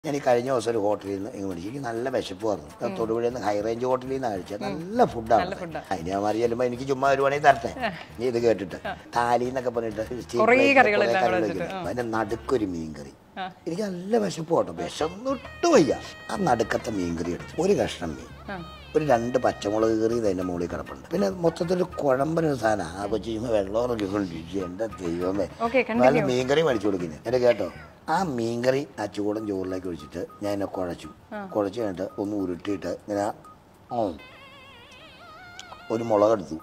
ഞാൻ ഈ കഴിഞ്ഞ ദിവസം ഒരു ഹോട്ടലിൽ നിന്ന് ഇങ്ങ് മേടിച്ചു എനിക്ക് നല്ല വിശപ്പ് വന്നു തൊടുപുഴയിൽ നിന്ന് ഹൈ റേഞ്ച് ഹോട്ടലിൽ നിന്ന് കഴിച്ചത് നല്ല ഫുഡാണ് അതിന് ഞാൻ മാറി ചെല്ലുമ്പോൾ എനിക്ക് ചുമ്മാ ഒരു പണി തരട്ടെ നീ ഇത് കേട്ടിട്ട് താലി എന്നൊക്കെ പറഞ്ഞിട്ട് steel കുറേ plate ല് കറികളെല്ലാം കുറേ കൂടെ കറികൾ വെക്കും. അതിന്റെ നടുക്കൊരു മീൻകറി എനിക്ക് നല്ല വിശപ്പ് കേട്ടോ വിശന്നിട്ട് വയ്യ ആ നടുക്കത്തെ മീൻകറി എടുത്തു ഒരു കഷ്ണം മീൻ ഒരു രണ്ട് പച്ചമുളക് കറി അതിന്റെ മുകളിൽ കിടപ്പുണ്ട് പിന്നെ മൊത്തത്തിൽ കുഴമ്പനൊരു സാധനം ആ കൊച്ചു ചുമ്മാ വെള്ളം രുചി എന്റെ ദൈവമേ Okay, നല്ല മീൻകറി മേടിച്ചു കൊടുക്കുന്നത് എന്റെ കേട്ടോ ആ മീൻകറി ആ ചൂടൻ ചോറിലേക്ക് ഒഴിച്ചിട്ട് ഞാൻ എന്നെ കുഴച്ചു കുഴച്ച് കഴിഞ്ഞിട്ട് ഒന്ന് ഉരുട്ടിയിട്ട് ഇങ്ങനെ ഉം, ഒരു മുളകെടുത്തു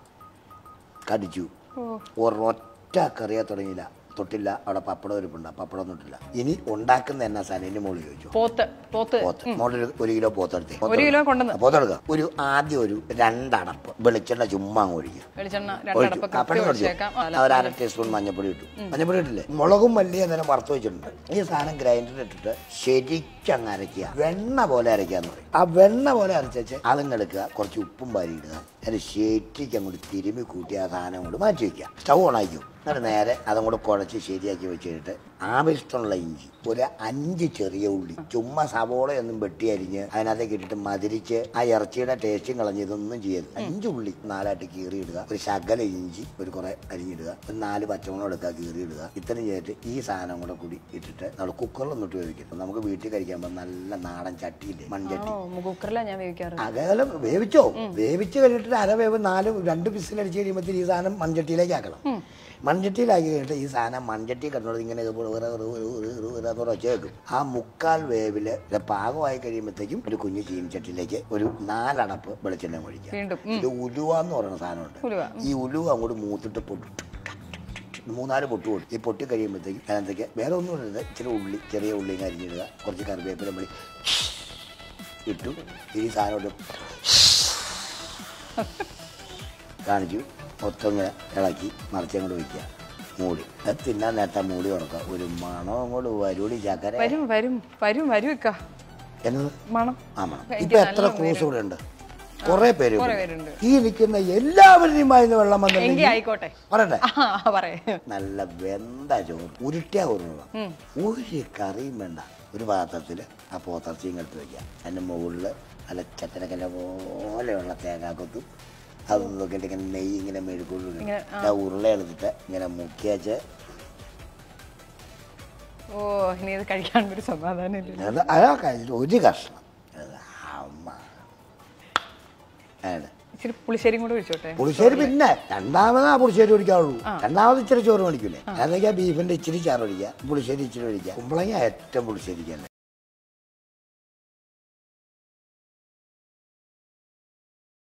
കടിച്ചു ഒരൊറ്റ കറിയാ തുടങ്ങിയില്ല തൊട്ടില്ല അവിടെ പപ്പടം ഇരിപ്പുണ്ട് ആ പപ്പടം തൊട്ടില്ല ഇനി ഉണ്ടാക്കുന്ന എന്നാ സാധനം എന്റെ മോളിൽ ചോദിച്ചു പോത്ത് പോത്ത് പോത്ത് മോളിൽ ഒരു- ഒരു കിലോ പോത്തെടുത്തേ ഒരു കിലോ കൊണ്ടുവന്ന് പോത്തെടുക്കുക ഒരു ആദ്യം ഒരു രണ്ടടപ്പ് വെളിച്ചെണ്ണ ചുമ്മാ അങ്ങ് ഒഴിക്കുക വെളിച്ചെണ്ണ ഒഴിച്ചു. രണ്ടടപ്പ് ആ, പെട്ടെന്ന് ഒഴിച്ചു. വെച്ചേക്കാം ആ, ഒരു അര ടീസ്പൂൺ മഞ്ഞപ്പൊടി ഇട്ടു മഞ്ഞപ്പൊടി ഇട്ടില്ലേ മുളകും മല്ലിയും അന്നേരം വറുത്ത് വെച്ചിട്ടുണ്ട് ഈ സാധനം ഗ്രൈൻഡറിൽ ഇട്ടിട്ട് ശരിക്കങ്ങ് അരയ്ക്കുക വെണ്ണ പോലെ അരയ്ക്കാന്ന് പറയും ആ വെണ്ണ പോലെ അരച്ചേച്ച് അതങ്ങ് എടുക്കുക കുറച്ച് ഉപ്പും വാരി ഇടുക അതിന് ശരിക്ക് അങ്ങോട്ട് തിരുമ്മി കൂട്ടി ആ സാധനം അങ്ങോട്ട് മാറ്റി വയ്ക്കുക സ്റ്റൗ ഓണാക്കും എന്നിട്ട് നേരെ അതും കൂടെ കുഴച്ച് ശരിയാക്കി വെച്ച് കഴിഞ്ഞിട്ട് ആവശ്യമുള്ള ഇഞ്ചി ഒരു അഞ്ച് ചെറിയ ഉള്ളി ചുമ്മാ സവോളയൊന്നും വെട്ടി അരിഞ്ഞ് അതിനകത്തേക്ക് ഇട്ടിട്ട് മതിരിച്ച് ആ ഇറച്ചിയുടെ ടേസ്റ്റും കളഞ്ഞ് ഇതൊന്നും ചെയ്യരുത് അഞ്ച് ഉള്ളി നാലായിട്ട് കീറിയിടുക ഒരു ശകല ഇഞ്ചി ഒരു കുറെ അരിഞ്ഞിടുക ഒരു നാല് പച്ചമുളക് എടുക്കുക കീറിയിടുക ഇത്രയും ചെയ്തിട്ട് ഈ സാധനം കൂടെ കൂടി ഇട്ടിട്ട് നമ്മൾ കുക്കറിലൊന്നും ഇട്ട് വേവിക്കരുത് നമുക്ക് വീട്ടിൽ കഴിക്കാൻ നല്ല നാടൻ ചട്ടിയില്ലേ മൺചട്ടി ആണോ കുക്കറിലാണ് ഞാൻ വേവിക്കാറ് അകലം വേവിച്ചോ വേവിച്ച് കഴിഞ്ഞിട്ട് അര വേവ് നാല് രണ്ട് വിസിലടിച്ച് കഴിയുമ്പോഴത്തേക്ക് ഈ സാധനം മൺചട്ടിയിലേക്ക് ആക്കണം മൺചട്ടിയിലാക്കി കഴിഞ്ഞിട്ട് ഈ സാധനം മൺചട്ടി കിടന്നത് ഇങ്ങനെ ഇതുപോലെ വേറെ ഒരു- ഒരു- ഒരു- ഒരു- ഒരു അതോടെ വെച്ചേക്കും ആ മുക്കാൽ വേവില് ഇത് പാകമായി കഴിയുമ്പോഴത്തേക്കും ഒരു കുഞ്ഞു ചീനിച്ചട്ടിയിലേക്ക് ഒരു നാലടപ്പ് വെളിച്ചെണ്ണ ഒഴിക്കുക വീണ്ടും ഇത് ഉലുവ എന്ന് പറയുന്ന സാധനമുണ്ട് ഉലുവ. ഈ ഉലുവ അങ്ങോട്ട് മൂത്തിട്ട് പൊട്ടിട്ട് മൂന്നാല് പൊട്ട് കൊടുക്കും ഈ പൊട്ടി കഴിയുമ്പോഴത്തേക്കും അതിനകത്തേക്ക് വേറെ ഒന്നും ഇടരുത് ഇച്ചിരി ഉള്ളി ചെറിയ ഉള്ളി അരിഞ്ഞിടുക കുറച്ച് കറിവേപ്പില മണി ഇട്ടു ഈ സാധനം ഇട്ട് കാണിച്ചു മൊത്തം ഇങ്ങനെ ഇളക്കി മറിച്ചങ്ങോട്ട് വയ്ക്കുക മൂടി അത് തിന്നാൻ നേരത്തെ മൂടി ഉറക്കുക ഒരു മണം അങ്ങോട്ട് വരുടി ചക്കര വരും വരും വരും വരും ഇക്ക എന്നത് മണം ആ മണം ഇപ്പൊ എത്ര ക്രൂസ് ഇവിടെ ഉണ്ട് കുറെ പേര് കുറെ ഇവിടെ. പേരുണ്ട് ഈ നിൽക്കുന്ന എല്ലാവരുടെയും വായിന്ന് വെള്ളം എങ്കി വന്നിട്ടുണ്ടെങ്കിൽ ആയിക്കോട്ടെ പറയട്ടെ ആ പറയേ നല്ല വെന്ത ചോറ് ഉരുട്ടിയ ഉരുള ഒരു കറിയും വേണ്ട ഒരു പാത്രത്തിൽ ആ പോത്തർച്ചയും എടുത്ത് വെക്കുക അതിൻ്റെ മുകളിൽ നല്ല ചത്തനക്കല്ല പോലെയുള്ള തേങ്ങാക്കൊത്തും അത് നോക്കിയിട്ട് ഇങ്ങനെ നെയ്യ് ഇങ്ങനെ മെഴുക്കുള്ളൂ ആ ഉരുള എടുത്തിട്ട് ഇങ്ങനെ മുക്കിയച്ച് ഓ ഇനി ഇത് കഴിക്കാൻ ഒരു സമാധാനം ഇല്ല അത് അതാ കഴിച്ചിട്ട് ഒരു കഷ്ണം അത് അമ്മ ആണ് ഇച്ചിരി പുളിശ്ശേരിയും കൂടെ ഒഴിച്ചോട്ടെ പുളിശ്ശേരി പിന്നെ രണ്ടാമതാ പുളിശ്ശേരി ഒഴിക്കാവുള്ളൂ രണ്ടാമത് ഇച്ചിരി ചോറ് മേടിക്കൂലേ അതൊക്കെ ബീഫിന്റെ ഇച്ചിരി ചാറ് ഒഴിക്കുക പുളിശ്ശേരി ഇച്ചിരി ഒഴിക്കുക കുമ്പളങ്ങ ഏറ്റവും പുളിശ്ശേരിക്കല്ലേ